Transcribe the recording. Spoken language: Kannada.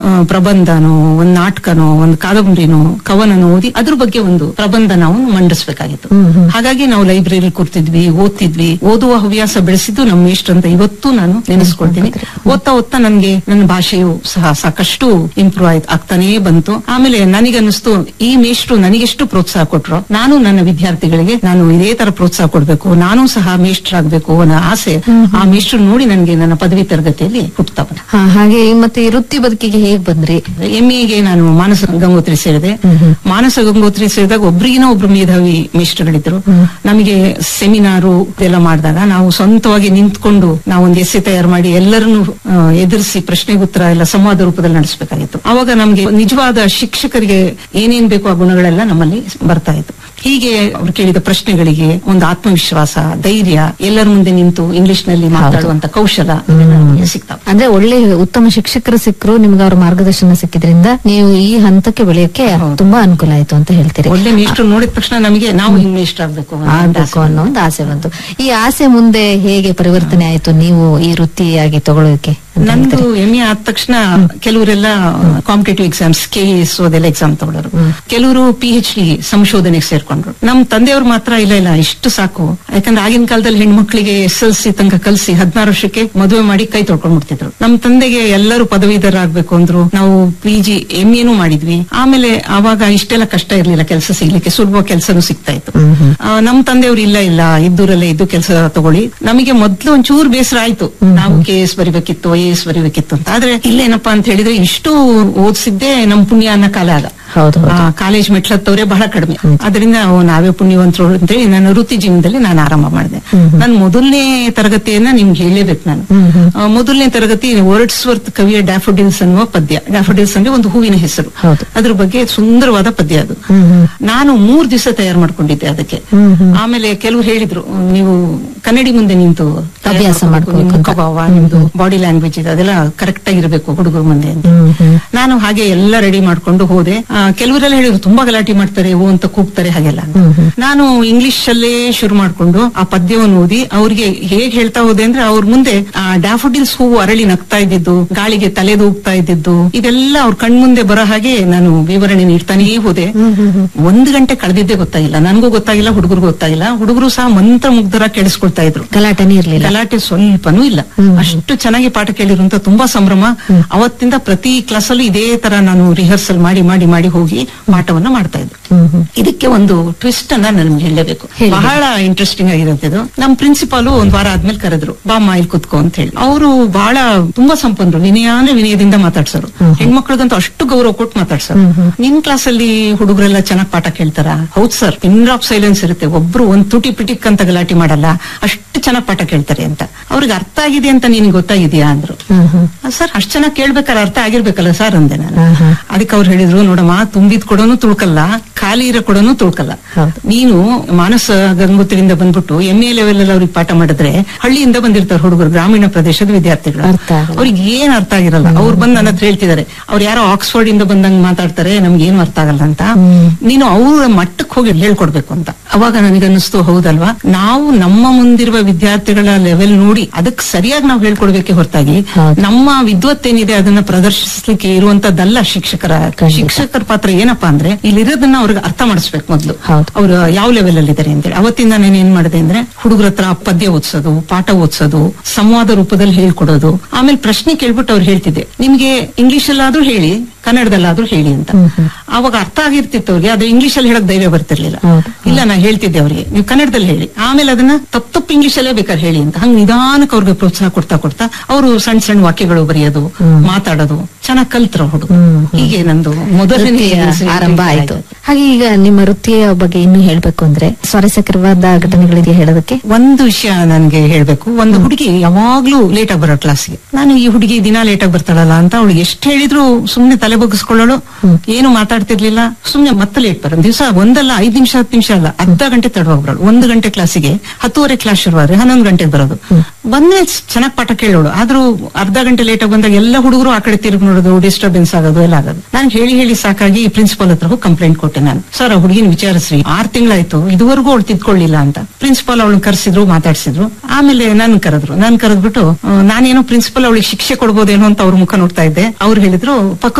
ಆ, ಪ್ರಬಂಧನೋ ಒಂದ್ ನಾಟಕನೋ ಒಂದ್ ಕಾದಂಬರಿನೋ ಕವನನೋ ಓದಿ ಅದ್ರ ಬಗ್ಗೆ ಒಂದು ಪ್ರಬಂಧ ನಾವು ಮಂಡಿಸ್ಬೇಕಾಗಿತ್ತು ಹಾಗಾಗಿ ನಾವು ಲೈಬ್ರರಿ ಕೂರ್ತಿದ್ವಿ ಓದ್ತಿದ್ವಿ ಓದುವ ಹವ್ಯಾಸ ಬೆಳೆಸಿದ್ದು ನಮ್ಮ ಮೇಷ್ಟ್ರು ಅಂತ ಇವತ್ತು ನಾನು ನೆನೆಸ್ಕೊಳ್ತೀನಿ ಓದ್ತಾ ಓದ್ತಾ ನನ್ಗೆ ನನ್ನ ಭಾಷೆಯು ಸಹ ಸಾಕಷ್ಟು ಇಂಪ್ರೂವ್ ಆಯ್ತು ಆಗ್ತಾನೇ ಬಂತು ಆಮೇಲೆ ನನಗನ್ನಿಸ್ತು ಈ ಮೇಷ್ಟ್ರು ನನಗೆಷ್ಟು ಪ್ರೋತ್ಸಾಹ ಕೊಟ್ರು ನಾನು ನನ್ನ ವಿದ್ಯಾರ್ಥಿಗಳಿಗೆ ನಾನು ಇದೇ ತರ ಪ್ರೋತ್ಸಾಹ ಕೊಡ್ಬೇಕು ನಾನು ಸಹ ಮೇಷ್ಟ್ರಾಗ್ಬೇಕು ಅನ್ನೋ ಆಸೆ ಆ ಮೇಷ್ಟ್ರು ನೋಡಿ ನನಗೆ ನನ್ನ ಪದವಿ ತರಗತಿಯಲ್ಲಿ ಹುಟ್ಟುತ್ತಾ ಬಂತು ಹಾ, ಹಾಗೆ ಮತ್ತೆ ಈ ವೃತ್ತಿ ಬದುಕಿಗೆ ಹೇಗ್ ಬಂದ್ರಿ ಎಂಎಗೆ ನಾನು ಮಾನಸ ಗಂಗೋತ್ರಿ ಸೇರಿದೆ ಮಾನಸ ಗಂಗೋತ್ರಿ ಸೇರಿದಾಗ ಒಬ್ರಿಗಿನ ಒಬ್ರು ಮೇಧಾವಿ ಮೇಷ್ಟ್ರುಗಳಿದ್ರು ನಮಗೆ ಸೆಮಿನಾರು ಎಲ್ಲ ಮಾಡಿದಾಗ ನಾವು ಸ್ವಂತವಾಗಿ ನಿಂತ್ಕೊಂಡು ನಾವು ಒಂದು ಎಸ್ಸೆ ತಯಾರು ಮಾಡಿ ಎಲ್ಲರನ್ನು ಎದುರಿಸಿ ಪ್ರಶ್ನೆಗೆ ಉತ್ತರ ಎಲ್ಲ ಸಂವಾದ ರೂಪದಲ್ಲಿ ನಡೆಸಬೇಕಾಗಿತ್ತು ಅವಾಗ ನಮ್ಗೆ ನಿಜವಾದ ಶಿಕ್ಷಕರಿಗೆ ಏನೇನ್ ಬೇಕು ಆ ಗುಣಗಳೆಲ್ಲ ನಮ್ಮಲ್ಲಿ ಬರ್ತಾ ಇತ್ತು ಹೀಗೆ ಅವ್ರು ಕೇಳಿದ ಪ್ರಶ್ನೆಗಳಿಗೆ ಒಂದು ಆತ್ಮವಿಶ್ವಾಸ ಧೈರ್ಯ ಎಲ್ಲರ ಮುಂದೆ ನಿಂತು ಇಂಗ್ಲಿಷ್ ನಲ್ಲಿ ಮಾತಾಡುವಂತ ಕೌಶಲ ಇವೆಲ್ಲ ನಮ್ಗೆ ಸಿಗ್ತಾವ ಅಂದ್ರೆ ಒಳ್ಳೆ ಉತ್ತಮ ಶಿಕ್ಷಕರು ಸಿಕ್ಕರು ನಿಮ್ಗೆ ಅವ್ರ ಮಾರ್ಗದರ್ಶನ ಸಿಕ್ಕಿದ್ರಿಂದ ನೀವು ಈ ಹಂತಕ್ಕೆ ಬೆಳೆಯಕ್ಕೆ ತುಂಬಾ ಅನುಕೂಲ ಆಯ್ತು ಅಂತ ಹೇಳ್ತೀರಿ ಒಳ್ಳೆ ಮೇಷ್ಟ್ರು ನೋಡಿದ ತಕ್ಷಣ ನಮಗೆ ನಾವು ಹಿಂಗ್ ಮೇಷ್ಟ್ರು ಆಗ್ಬೇಕು ಅನ್ನೋ ಒಂದು ಆಗ್ಬೇಕು ಆಸೆ. ಅನ್ನೋ ಒಂದು ಆಸೆ ಬಂತು ಈ ಆಸೆ ಮುಂದೆ ಹೇಗೆ ಪರಿವರ್ತನೆ ಆಯ್ತು ನೀವು ಈ ವೃತ್ತಿಯಾಗಿ ತಗೊಳ್ಳೋಕೆ ಅಂತ ನಂದು ಹೇಳ್ತೀರಿ? ಎಂ ಎ ಆದ ತಕ್ಷಣ ಕೆಲವರೆಲ್ಲ ಕಾಂಪಿಟೇಟಿವ್ ಎಕ್ಸಾಮ್ಸ್ ಕೆ ಎಸ್ ಅದೆಲ್ಲ ಎಕ್ಸಾಮ್ ತಗೊಳ್ಳೋರು ಕೆಲವರು ಪಿ ಎಚ್ ಡಿ ಸಂಶೋಧನೆಗೆ ಸೇರ್ಕೊಂಡ್ರು ನಮ್ ತಂದೆಯವ್ರು ಮಾತ್ರ ಇಲ್ಲ ಇಲ್ಲ ಇಷ್ಟು ಸಾಕು ಯಾಕಂದ್ರೆ ಆಗಿನ ಕಾಲದಲ್ಲಿ ಹೆಣ್ಮಕ್ಳಿಗೆ ಎಸ್ ಎಲ್ ಸಿ ತನಕ ಕಲ್ಸಿ ಹದಿನಾರು ವರ್ಷಕ್ಕೆ ಮದುವೆ ಮಾಡಿ ಕೈ ತೊಳ್ಕೊಂಡ್ಬಿಡ್ತಿದ್ರು ನಮ್ ತಂದೆಗೆ ಎಲ್ಲರೂ ಪದವೀಧರ ಆಗ್ಬೇಕು ಅಂದ್ರು ನಾವು ಪಿ ಜಿ ಎಂ ಎನೂ ಮಾಡಿದ್ವಿ ಆಮೇಲೆ ಅವಾಗ ಇಷ್ಟೆಲ್ಲ ಕಷ್ಟ ಇರ್ಲಿಲ್ಲ ಕೆಲಸ ಸಿಗ್ಲಿಕ್ಕೆ ಸುಲಭ ಕೆಲಸನೂ ಸಿಗ್ತಾ ಇತ್ತು ಆ, ನಮ್ ತಂದೆಯವ್ರು ಇಲ್ಲ ಇಲ್ಲ ಇದ್ದೂರಲ್ಲೇ ಇದ್ದು ಕೆಲಸ ತಗೊಳ್ಳಿ ನಮಗೆ ಮೊದ್ಲು ಒಂಚೂರು ಬೇಸರ ಆಯ್ತು ನಾವು ಕೆ ಎಸ್ ಬರಿಬೇಕಿತ್ತು ಐ ಎಸ್ ಬರಿಬೇಕಿತ್ತು ಅಂತ ಆದ್ರೆ ಇಲ್ಲೇನಪ್ಪಾ ಅಂತ ಹೇಳಿದ್ರೆ ಇಷ್ಟು ಓದಿಸಿದ್ದೆ ನಮ್ ಪುಣ್ಯ ಅನ್ನೋ ಕಾಲ ಆಗ ಹೌದು ಹೌದು. ಆ, ಕಾಲೇಜ್ ಮೆಟ್ಲತ್ತವ್ರೆ ಬಹಳ ಕಡಿಮೆ ಅದರಿಂದ ಓ, ನಾವೇ ಪುಣ್ಯವಂತರು ಅಂತೇಳಿ ನನ್ನ ವೃತ್ತಿ ಜೀವನದಲ್ಲಿ ನಾನು ಆರಂಭ ಮಾಡಿದೆ ನಾನು ಮೊದಲನೇ ತರಗತಿಯನ್ನ ನಿಮ್ಗೆ ಹೇಳಲೇಬೇಕು ನಾನು ಆ, ಮೊದಲನೇ ತರಗತಿ ವರ್ಡ್ಸ್ ವರ್ತ್ ಕವಿಯ ಡ್ಯಾಫೋಡಿಲ್ಸ್ ಅನ್ನುವ ಪದ್ಯ ಡ್ಯಾಫೋಡಿಲ್ಸ್ ಅಂದ್ರೆ ಒಂದು ಹೂವಿನ ಹೆಸರು ಹೌದು. ಅದ್ರ ಬಗ್ಗೆ ಸುಂದರವಾದ ಪದ್ಯ ಅದು ನಾನು ಮೂರ್ ದಿವಸ ತಯಾರು ಮಾಡ್ಕೊಂಡಿದ್ದೆ ಅದಕ್ಕೆ ಆಮೇಲೆ ಕೆಲವು ಹೇಳಿದ್ರು ನೀವು ಕನ್ನಡಿ ಮುಂದೆ ನಿಂತು ತಯಾರ್ ಅಭ್ಯಾಸ ಮಾಡ್ಕೊಬೇಕು, ನಿಮ್ಮ ಮಾಡ್ಕೊಬೇಕು ಅಂತ. ಮುಖಭಾವ ನಿಮ್ದು ಬಾಡಿ ಲ್ಯಾಂಗ್ವೇಜ್ ಇದೆ ಅದೆಲ್ಲ ಕರೆಕ್ಟ್ ಆಗಿರ್ಬೇಕು ಹುಡುಗರ ಮುಂದೆ ಅಂತ ನಾನು ಹಾಗೆ ಎಲ್ಲ ರೆಡಿ ಮಾಡ್ಕೊಂಡು ಹೋದೆ ಆ, ಕೆಲವರೆಲ್ಲ ಹೇಳಿದ್ರು ತುಂಬಾ ಗಲಾಟೆ ಮಾಡ್ತಾರೆ ಓ ಅಂತ ಕೂಗ್ತಾರೆ ಹಾಗೆಲ್ಲ ಅಂತ. ನಾನು ಇಂಗ್ಲಿಷ್ ಅಲ್ಲೇ ಶುರು ಮಾಡ್ಕೊಂಡು ಆ ಪದ್ಯವನ್ನು ಓದಿ ಅವ್ರಿಗೆ ಹೇಗ್ ಹೇಳ್ತಾ ಹೋದೆ ಅಂದ್ರೆ ಅವ್ರ ಮುಂದೆ ಆ ಡ್ಯಾಫೋಡಿಲ್ಸ್ ಹೂವು ಅರಳಿ ನಗ್ತಾ ಇದ್ದಿದ್ದು ಗಾಳಿಗೆ ತಲೆದೂಗ್ತಾ ಇದ್ದಿದ್ದು ಇದೆಲ್ಲ ಅವ್ರ ಕಣ್ಮುಂದೆ ಬರೋ ಹಾಗೆ ನಾನು ವಿವರಣೆ ನೀಡ್ತಾನೇ ಹೋದೆ ಒಂದು ಗಂಟೆ ಕಳೆದಿದ್ದೇ ಗೊತ್ತಾಗಿಲ್ಲ ನನಗೂ ಗೊತ್ತಾಗಿಲ್ಲ ಹುಡುಗರಿಗೂ ಗೊತ್ತಾಗಿಲ್ಲ ಹುಡುಗರು ಸಹ ಮಂತ್ರ ಮುಗ್ಧರ ಕೇಳಿಸ್ಕೊಳ್ತಾ ಇದ್ರು ಗಲಾಟೆನೇ ಇರ್ಲಿಲ್ಲ ಗಲಾಟೆ ಸ್ವಲ್ಪನೂ ಇಲ್ಲ ಅಷ್ಟು ಚೆನ್ನಾಗಿ ಪಾಠ ಕೇಳಿರುವಂತ ತುಂಬಾ ಸಂಭ್ರಮ ಅವತ್ತಿಂದ ಪ್ರತಿ ಕ್ಲಾಸ್ ಅಲ್ಲೂ ಇದೇ ತರ ನಾನು ರಿಹರ್ಸಲ್ ಮಾಡಿ ಮಾಡಿ ಮಾಡಿ ಹೋಗಿ ಪಾಠವನ್ನ ಮಾಡ್ತಾ ಇದ್ದೆ ಇದಕ್ಕೆ ಒಂದು ಟ್ವಿಸ್ಟ್ ಅನ್ನ ನನ್ಗೆ ಹೇಳಲೇಬೇಕು ಹೇಳಿ. ಬಹಳ ಇಂಟ್ರೆಸ್ಟಿಂಗ್ ಆಗಿರುತ್ತೆ ಇದು ನಮ್ ಪ್ರಿನ್ಸಿಪಾಲು ಒಂದ್ ವಾರ ಆದ್ಮೇಲೆ ಕರೆದ್ರು ಬಾಮ್ಮ ಇಲ್ಲಿ ಕುತ್ಕೋ ಅಂತ ಹೇಳಿ ಅವರು ಬಹಳ ತುಂಬಾ ಸಂಪನ್ನರು ವಿನಯ ಅಂದ್ರೆ ವಿನಯದಿಂದ ಮಾತಾಡ್ಸೋರು ಹೆಣ್ಮಕ್ಳಿಗಂತೂ ಅಷ್ಟು ಗೌರವ ಕೊಟ್ಟು ಮಾತಾಡ್ಸೋರು ನಿಮ್ ಕ್ಲಾಸ್ ಅಲ್ಲಿ ಹುಡುಗರೆಲ್ಲ ಚೆನ್ನಾಗ್ ಪಾಠ ಕೇಳ್ತಾರ ಹೌದ್ ಸರ್ ಪಿನ್ ಆಫ್ ಸೈಲೆನ್ಸ್ ಇರುತ್ತೆ ಒಬ್ರು ಒಂದ್ ತುಟಿ ಪಿಟಿಕ್ ಅಂತ ಗಲಾಟೆ ಮಾಡಲ್ಲ ಅಷ್ಟು ಚೆನ್ನಾಗ್ ಪಾಠ ಕೇಳ್ತಾರೆ ಅಂತ ಅವ್ರಿಗೆ ಅರ್ಥ ಆಗಿದೆ ಅಂತ ನಿನ್ಗೆ ಗೊತ್ತಾಗಿದ್ಯಾ ಅಂದ್ರು ಸರ್ ಅಷ್ಟ್ ಚೆನ್ನಾಗಿ ಕೇಳ್ಬೇಕಲ್ಲ ಅರ್ಥ ಆಗಿರ್ಬೇಕಲ್ಲ ಸರ್ ಅಂದೆ ನಾನು ಅದಕ್ಕೆ ಅವ್ರು ಹೇಳಿದ್ರು ನೋಡಮ್ಮ ತುಂಬಿದ್ ಕೊಡೋನು ತುಳ್ಕಲ್ಲ ಖಾಲಿ ಇರೋ ಕೊಡೋನು ತುಳ್ಕಲ್ಲ ಹೌದು. ನೀನು ಮಾನಸ ಗಂಗೋತ್ರಿಯಿಂದ ಬಂದ್ಬಿಟ್ಟು ಎಂ ಎ ಲೆವೆಲ್ ಅಲ್ಲಿ ಅವ್ರಿಗೆ ಪಾಠ ಮಾಡಿದ್ರೆ ಹಳ್ಳಿಯಿಂದ ಬಂದಿರ್ತಾರೆ ಹುಡುಗರು ಗ್ರಾಮೀಣ ಪ್ರದೇಶದ ವಿದ್ಯಾರ್ಥಿಗಳು ಅರ್ಥ ಆಗಲ್ಲ. ಅವ್ರಿಗೆ ಏನ್ ಅರ್ಥ ಆಗಿರಲ್ಲ ಅವ್ರು ಬಂದ್ ನನ್ನ ಹತ್ರ ಹೇಳ್ತಿದ್ದಾರೆ ಅವ್ರು ಯಾರೋ ಆಕ್ಸ್ಫರ್ಡ್ ಇಂದ ಬಂದಂಗ್ ಮಾತಾಡ್ತಾರೆ ನಮ್ಗೆ ಏನು ಅರ್ಥ ಆಗಲ್ಲ ಅಂತ ನೀನು ಅವ್ರ ಮಟ್ಟಕ್ಕೆ ಹೋಗಿ ಹೇಳ್ಕೊಡ್ಬೇಕು ಅಂತ ಅವಾಗ ನನಗನ್ನಿಸ್ತು ಹೌದಲ್ವಾ ನಾವು ನಮ್ಮ ಮುಂದಿರುವ ವಿದ್ಯಾರ್ಥಿಗಳ ಲೆವೆಲ್ ನೋಡಿ ಅದಕ್ಕೆ ಸರಿಯಾಗಿ ನಾವು ಹೇಳ್ಕೊಡ್ಬೇಕೆ ಹೊರತಾಗಿ ಹೌದು. ನಮ್ಮ ವಿದ್ವತ್ತೇನಿದೆ ಅದನ್ನ ಪ್ರದರ್ಶಿಸ್ಲಿಕ್ಕೆ ಇರುವಂತದ್ದಲ್ಲ ಶಿಕ್ಷಕರ ಖಂಡಿತ. ಶಿಕ್ಷಕರ ಪಾತ್ರ ಏನಪ್ಪಾ ಅಂದ್ರೆ ಇಲ್ಲಿರೋದನ್ನ ಅವ್ರಿಗೆ ಅರ್ಥ ಮಾಡಿಸ್ಬೇಕು ಮೊದ್ಲು ಹೌದು. ಅವ್ರು ಯಾವ ಲೆವೆಲ್ ಅಲ್ಲಿ ಇದ್ದಾರೆ ಅಂತೇಳಿ ಅವತ್ತಿಂದ ನಾನು ಏನ್ ಮಾಡಿದೆ ಅಂದ್ರೆ ಹುಡುಗರ ಹತ್ರ ಪದ್ಯ ಓದಿಸೋದು ಪಾಠ ಓದಿಸೋದು ಸಂವಾದ ರೂಪದಲ್ಲಿ ಹೇಳ್ಕೊಡೋದು ಆಮೇಲೆ ಪ್ರಶ್ನೆ ಕೇಳ್ಬಿಟ್ಟು ಅವ್ರು ಹೇಳ್ತಿದ್ದೆ ನಿಮ್ಗೆ ಇಂಗ್ಲಿಷ್ ಅಲ್ಲಾದ್ರೂ ಹೇಳಿ ಕನ್ನಡದಲ್ಲಾದ್ರೂ ಹೇಳಿ ಅಂತ ಅವಾಗ ಅರ್ಥ ಆಗಿರ್ತಿತ್ತು ಅವ್ರಿಗೆ ಅದು ಇಂಗ್ಲಿಷ್ ಅಲ್ಲಿ ಹೇಳಕ್ ಧೈರ್ಯ ಬರ್ತಿರ್ಲಿಲ್ಲ ಹೌದು. ಇಲ್ಲ ನಾ ಹೇಳ್ತಿದ್ದೆ ಅವ್ರಿಗೆ ನೀವು ಕನ್ನಡದಲ್ಲಿ ಹೇಳಿ ಆಮೇಲೆ ಅದನ್ನ ತಪ್ಪು ತಪ್ಪು ಇಂಗ್ಲಿಷ್ ಅಲ್ಲೇ ಬೇಕಾದ್ರೆ ಹೇಳಿ ಅಂತ ಹಂಗ ನಿಧಾನಕ್ಕೆ ಅವ್ರಿಗೆ ಪ್ರೋತ್ಸಾಹ ಕೊಡ್ತಾ ಕೊಡ್ತಾ ಅವರು ಸಣ್ಣ ಸಣ್ಣ ವಾಕ್ಯಗಳು ಬರೆಯೋದು ಮಾತಾಡೋದು ಚೆನ್ನಾಗ್ ಕಲ್ತ್ರ ಹುಡುಗ ಹೀಗೆ ನಂದು ಮೊದಲನೇ ವೃತ್ತಿಯ ಆರಂಭ ಆಯ್ತು ಹಾಗೆ ಈಗ ನಿಮ್ಮ ವೃತ್ತಿಯ ಬಗ್ಗೆ ಇನ್ನು ಹೇಳ್ಬೇಕು ಅಂದ್ರೆ ಸ್ವಾರಸ್ಯಕರವಾದ ಘಟನೆಗಳಿದೆಯಾ ಹೇಳೋದಕ್ಕೆ ಒಂದು ವಿಷಯ ನನ್ಗೆ ಹೇಳ್ಬೇಕು ಒಂದು ಹುಡುಗಿ ಯಾವಾಗ್ಲೂ ಲೇಟ್ ಆಗಿ ಬರೋ ಕ್ಲಾಸ್ಗೆ ನಾನು ಈ ಹುಡುಗಿ ದಿನ ಲೇಟ್ ಆಗಿ ಬರ್ತಾಳಲ್ಲ ಅಂತ ಅವಳಿಗೆ ಎಷ್ಟು ಹೇಳಿದ್ರು ಸುಮ್ನೆ ತಲೆ ಬಗ್ಗಿಸ್ಕೊಳ್ಳೋಳು ಏನು ಮಾತಾಡ್ತಿರ್ಲಿಲ್ಲ ಸುಮ್ನೆ ಮತ್ತೆ ಲೇಟ್ ಬರೋದು ದಿವಸ ಒಂದಲ್ಲ ಐದ್ ನಿಮಿಷ ಹತ್ತು ನಿಮಿಷ ಅಲ್ಲ ಅರ್ಧ ಗಂಟೆ ತಡವಾಗ್ಬರೋಳು ಒಂದು ಗಂಟೆ ಕ್ಲಾಸಿಗೆ ಹತ್ತುವರೆ ಕ್ಲಾಸ್ ಶುರುವಾದ್ರೆ ಹನ್ನೊಂದು ಗಂಟೆಗೆ ಬರೋದು ಬಂದ್ಮೇಲೆ ಚೆನ್ನಾಗಿ ಪಾಠ ಕೇಳೋಳು ಆದ್ರೂ ಅರ್ಧ ಗಂಟೆ ಲೇಟ್ ಆಗಿ ಬಂದಾಗ ಎಲ್ಲ ಹುಡುಗರು ಆ ಕಡೆ ತಿರುಗಿ ನೋಡೋದು ಡಿಸ್ಟರ್ಬೆನ್ಸ್ ಆಗೋದು ಎಲ್ಲ ಆಗೋದು ನಾನು ಹೇಳಿ ಹೇಳಿ ಸಾಕಾಗಿ ಪ್ರಿನ್ಸಿಪಾಲ್ ಹತ್ರ ಹೋಗಿ ಕಂಪ್ಲೇಂಟ್ ಕೊಟ್ಟೆ ನಾನು ಸರ್ ಆ ಹುಡುಗಿನ ವಿಚಾರಿಸ್ರಿ ಆರ್ ತಿಂಗಳಾಯ್ತು ಇದುವರೆಗೂ ಅವಳು ತಿದ್ಕೊಳ್ಳಿಲ್ಲ ಅಂತ ಪ್ರಿನ್ಸಿಪಾಲ್ ಅವಳನ್ನ ಕರೆಸಿದ್ರು ಮಾತಾಡ್ಸಿದ್ರು ಆಮೇಲೆ ನನ್ ಕರೆದ್ರು ನಾನ್ ಕರೆದ್ಬಿಟ್ಟು ಆ, ನಾನೇನೋ ಪ್ರಿನ್ಸಿಪಲ್ ಅವಳಿಗೆ ಶಿಕ್ಷೆ ಕೊಡ್ಬೋದೇನೋ ಅಂತ ಅವ್ರ ಮುಖ ನೋಡ್ತಾ ಇದ್ದೆ ಅವ್ರು ಹೇಳಿದ್ರು ಪಕ್ಕ